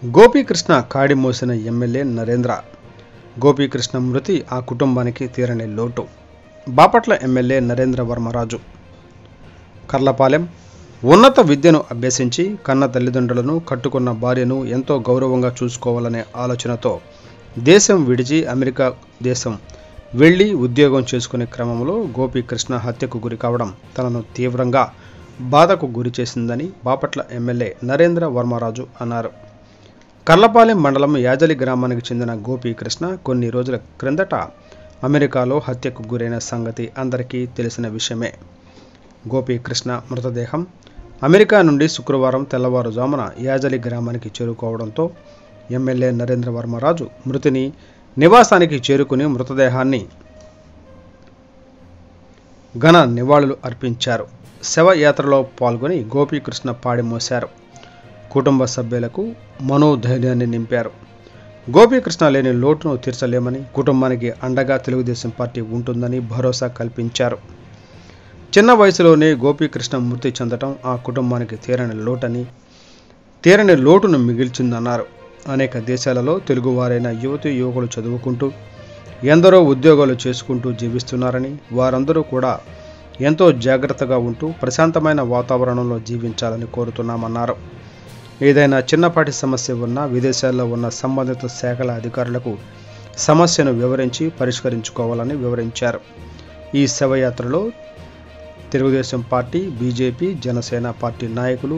గోపీకృష్ణ కాడి మోసిన ఎమ్మెల్యే నరేంద్ర గోపీకృష్ణ మృతి ఆ కుటుంబానికి తీరని లోటు బాపట్ల ఎమ్మెల్యే నరేంద్ర వర్మరాజు కర్లపాలెం ఉన్నత విద్యను అభ్యసించి కన్న తల్లిదండ్రులను కట్టుకున్న భార్యను ఎంతో గౌరవంగా చూసుకోవాలనే ఆలోచనతో దేశం విడిచి అమెరికా దేశం వెళ్ళి ఉద్యోగం చేసుకునే క్రమంలో గోపీకృష్ణ హత్యకు గురి కావడం తనను తీవ్రంగా బాధకు గురి చేసిందని బాపట్ల ఎమ్మెల్యే నరేంద్ర వర్మరాజు అన్నారు కర్లపాలెం మండలం యాజలి గ్రామానికి చెందిన గోపీకృష్ణ కొన్ని రోజుల క్రిందట అమెరికాలో హత్యకు గురైన సంగతి అందరికీ తెలిసిన విషయమే గోపీకృష్ణ మృతదేహం అమెరికా నుండి శుక్రవారం తెల్లవారుజామున యాజలి గ్రామానికి చేరుకోవడంతో ఎమ్మెల్యే నరేంద్ర వర్మరాజు మృతిని నివాసానికి చేరుకుని మృతదేహాన్ని ఘన నివాళులు అర్పించారు శవయాత్రలో పాల్గొని గోపీకృష్ణ పాడి మోశారు కుటుంబ సభ్యులకు మనోధైర్యాన్ని నింపారు గోపీకృష్ణ లేని లోటును తీర్చలేమని కుటుంబానికి అండగా తెలుగుదేశం పార్టీ ఉంటుందని భరోసా కల్పించారు చిన్న వయసులోనే గోపీకృష్ణ మృతి చెందటం ఆ కుటుంబానికి తీరని లోటని తీరని లోటును మిగిల్చిందన్నారు అనేక దేశాలలో తెలుగువారైన యువతి యువకులు చదువుకుంటూ ఎందరో ఉద్యోగాలు చేసుకుంటూ జీవిస్తున్నారని వారందరూ కూడా ఎంతో జాగ్రత్తగా ఉంటూ ప్రశాంతమైన వాతావరణంలో జీవించాలని కోరుతున్నామన్నారు ఏదైనా చిన్నపాటి సమస్య ఉన్నా విదేశాల్లో ఉన్న సంబంధిత శాఖల అధికారులకు సమస్యను వివరించి పరిష్కరించుకోవాలని వివరించారు ఈ శవయాత్రలో Telugu Desam party BJP Janasena party నాయకులు